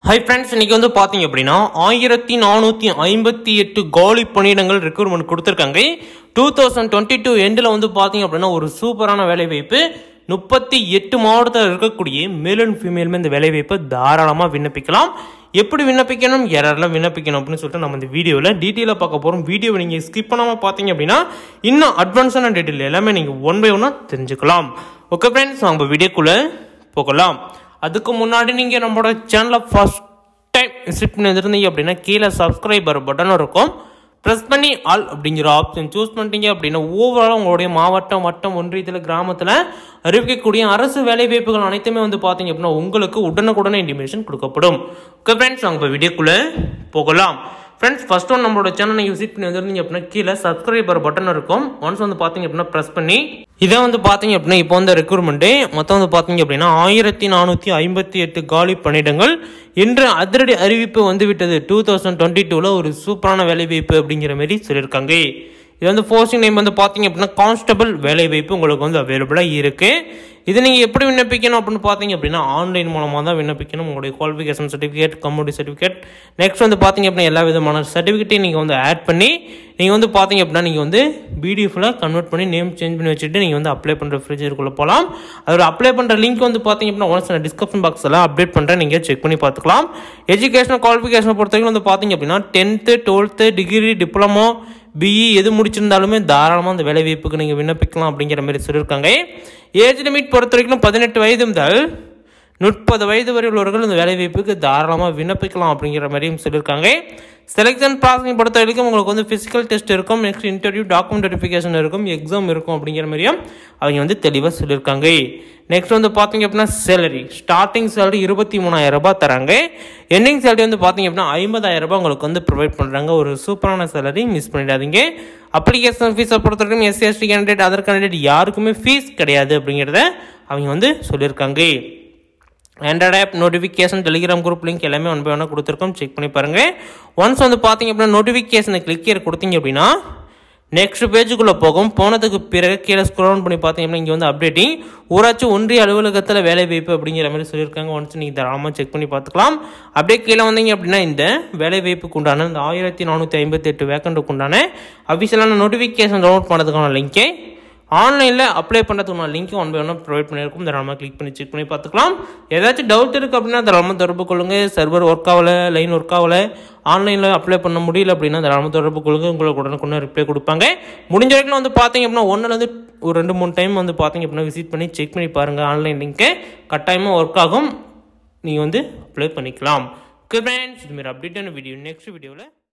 hi friends இன்னைக்கு வந்து பார்த்தீங்க அப்படின்னா ஆயிரத்தி நானூற்றி ஐம்பத்தி எட்டு காலி பணியிடங்கள் ரெக்ரூட்மெண்ட் கொடுத்துருக்காங்க டூ தௌசண்ட் டுவெண்ட்டி டூ எண்டில் வந்து பார்த்தீங்க அப்படின்னா ஒரு சூப்பரான வேலைவாய்ப்பு முப்பத்தி எட்டு மாவட்டத்தில் இருக்கக்கூடிய மேல் அண்ட் ஃபீமேலுமே இந்த வேலைவாய்ப்பை தாராளமாக விண்ணப்பிக்கலாம் எப்படி விண்ணப்பிக்கணும் யாரெல்லாம் விண்ணப்பிக்கணும் அப்படின்னு சொல்லிட்டு நம்ம இந்த வீடியோவில் டீட்டெயிலாக பார்க்க போகிறோம் வீடியோவை நீங்கள் ஸ்கிப் பண்ணாமல் பார்த்தீங்க அப்படின்னா இன்னும் அட்வான்ஸான டீட்டெயில் எல்லாமே நீங்கள் ஒன் பை ஒன்னாக தெரிஞ்சுக்கலாம் ஓகே ஃப்ரெண்ட்ஸ் நம்ம வீடியோக்குள்ளே போகலாம் அதுக்கு முன்னாடி நீங்கள் நம்மளோட சேனலை ஃபர்ஸ்ட் டைம் விசிட் பண்ணி இருந்தீங்க அப்படின்னா கீழே சப்ஸ்கிரைபர் பட்டன் இருக்கும் ப்ரெஸ் பண்ணி ஆல் அப்படிங்கிற ஆப்ஷன் சூஸ் பண்ணிட்டீங்க அப்படின்னா ஓவரால் உங்களுடைய மாவட்டம் வட்டம் ஒன்றியத்தில் கிராமத்தில் அறிவிக்கக்கூடிய அரசு வேலைவாய்ப்புகள் அனைத்துமே வந்து பார்த்தீங்க அப்படின்னா உங்களுக்கு உடனுக்குடனே இன்டிமேஷன் கொடுக்கப்படும் ஓகே ஃப்ரெண்ட்ஸ் நாங்கள் இப்போ வீடியோக்குள்ளே போகலாம் ஃப்ரெண்ட்ஸ் ஃபர்ஸ்ட் ஒன் நம்மளோட சேனலை நீங்கள் விசிட் பண்ணி வந்திருந்தீங்க அப்படின்னா கீழே சப்ஸ்கிரைபர் பட்டன் இருக்கும் ஒன்ஸ் வந்து பார்த்தீங்க அப்படின்னா ப்ரெஸ் பண்ணி இதை வந்து பார்த்தீங்க அப்படின்னா இப்போ வந்து ரெக்ரூட்மெண்ட்டு மொத்தம் வந்து பார்த்தீங்க அப்படின்னா ஆயிரத்தி நானூற்றி ஐம்பத்தி எட்டு காலி பணியிடங்கள் இன்று அதிரடி அறிவிப்பு வந்து விட்டது டூ தௌசண்ட் டுவெண்ட்டி டூவில் ஒரு சூப்பரான வேலைவாய்ப்பு அப்படிங்கிற மாதிரி சொல்லியிருக்காங்க இது வந்து போஸ்டிங் நேம் வந்து பார்த்தீங்க அப்படின்னா கான்ஸ்டபிள் வேலைவாய்ப்பு உங்களுக்கு வந்து அவைலபிளாக இருக்குது இது நீங்கள் எப்படி விண்ணப்பிக்கணும் அப்படின்னு பார்த்தீங்க அப்படின்னா ஆன்லைன் மூலமாக தான் விண்ணப்பிக்கணும் உங்களுடைய qualification certificate community certificate next வந்து பார்த்தீங்க அப்படின்னா எல்லா விதமான சர்டிஃபிகேட்டையும் நீங்கள் வந்து ஆட் பண்ணி நீங்கள் வந்து பார்த்தீங்க அப்படின்னா நீங்கள் வந்து பிடிஎஃபில் கன்வெர்ட் பண்ணி நேம் சேஞ்ச் பண்ணி வச்சுட்டு நீங்கள் வந்து அப்ளை பண்ணுற ஃப்ரிட்ஜருக்குள்ளே போகலாம் அதோட அப்ளை பண்ணுற லிங்க் வந்து பார்த்தீங்க அப்படின்னா ஒன்ஸ் நான் டிஸ்கிரிப்ஷன் பாக்ஸில் அப்டேட் பண்ணுறேன் நீங்கள் செக் பண்ணி பார்த்துக்கலாம் எஜுகேஷனல் குவாலிஃபிகேஷனை பொறுத்த வரைக்கும் வந்து பார்த்தீங்க அப்படின்னா tenth twelfth degree diploma BE எது முடிச்சிருந்தாலுமே தாராளமாக அந்த வேலைவாய்ப்புக்கு நீங்கள் விண்ணப்பிக்கலாம் அப்படிங்கிற மாதிரி சொல்லியிருக்காங்க ஏஜ் லிமிட் பொறுத்த வரைக்கும் பதினெட்டு வயது முதல் முப்பது வயது வரை உள்ளவர்கள் இந்த வேலைவாய்ப்புக்கு தாராளமாக விண்ணப்பிக்கலாம் அப்படிங்கிற மாதிரியும் சொல்லியிருக்காங்க செலெக்ஷன் ப்ராசஸிங் பொறுத்த வரைக்கும் உங்களுக்கு வந்து ஃபிசிக்கல் டெஸ்ட் இருக்கும் நெக்ஸ்ட் இன்டர்வியூ டாக்குமெண்ட் வெரிஃபிகேஷன் இருக்கும் எக்ஸாம் இருக்கும் அப்படிங்கிற மாதிரியும் அவங்க வந்து தெளிவாக சொல்லியிருக்காங்க நெக்ஸ்ட் வந்து பார்த்தீங்க அப்படின்னா சேலரி ஸ்டார்டிங் சேலரி இருபத்தி மூணாயிரம் ரூபாய் தராங்க எண்டிங் சேலரி வந்து பார்த்தீங்க அப்படின்னா ஐம்பதாயிரம் ரூபாய் உங்களுக்கு வந்து ப்ரொவைட் பண்ணுறாங்க ஒரு சூப்பரான சேலரி மிஸ் பண்ணிடாதீங்க அப்ளிகேஷன் ஃபீஸை பொறுத்த வரைக்கும் SC ST candidate other candidate யாருக்குமே ஃபீஸ் கிடையாது அப்படிங்கிறத அவங்க வந்து சொல்லியிருக்காங்க android app notification Telegram group link எல்லாமே ஒன் பை ஒன்னாக கொடுத்துருக்கோம் செக் பண்ணி பாருங்கள் ஒன்ஸ் வந்து பார்த்தீங்க அப்படின்னா நோட்டிஃபிகேஷனை கிளிக் here கொடுத்தீங்க அப்படின்னா நெக்ஸ்ட் பேஜுக்குள்ளே போகும் போனதுக்கு பிறகு கீழே ஸ்க்ரோல் பண்ணி பார்த்தீங்க அப்படின்னா இங்கே வந்து அப்டேட்டிங் ஊராட்சி ஒன்றிய அலுவலகத்தில் வேலை வாய்ப்பு அப்படிங்கிற மாதிரி சொல்லியிருக்காங்க ஒன்ஸ் நீங்கள் தாராளமாக செக் பண்ணி பார்த்துக்கலாம் அப்படியே கீழே வந்தீங்க அப்படின்னா இந்த வேலை வாய்ப்புக்கு உண்டான இந்த ஆயிரத்தி நானூற்றி ஐம்பத்தி எட்டு வேக்கண்ட்டுக்கு உண்டான அஃபிஷியலான நோட்டிஃபிகேஷன் டவுன்லோட் பண்ணதுக்கான லிங்கே ஆன்லைனில் அப்ளை பண்ணுறதுக்கான லிங்க் ஒன் பை ஒன்னாக ப்ரொவைட் பண்ணியிருக்கும் தாராளமாக கிளிக் பண்ணி செக் பண்ணி பார்த்துக்கலாம் ஏதாச்சும் டவுட் இருக்குது அப்படின்னா தாராளமாக தொடர்பு கொள்ளுங்கள் சர்வர் ஒர்க் ஆகலை லைன் ஒர்க் ஆகலை ஆன்லைனில் அப்ளை பண்ண முடியல அப்படின்னா தாராளமாக தொடர்பு கொள்ளுங்க உங்களுக்கு உடனுக்குடனே ரிப்ளை கொடுப்பாங்க முடிஞ்ச வரைக்கும் வந்து பார்த்தீங்க அப்படின்னா ஒன்றுலேருந்து ஒரு ரெண்டு மூணு டைம் வந்து பார்த்தீங்க அப்படின்னா விசிட் பண்ணி செக் பண்ணி பாருங்கள் ஆன்லைன் லிங்க்கு கட்டாயமாக ஒர்க் ஆகும் நீங்கள் வந்து அப்ளை பண்ணிக்கலாம் ஓகே ஃப்ரெண்ட்ஸ் இதுமாரி அப்டேட்டான வீடியோ நெக்ஸ்ட் வீடியோவில்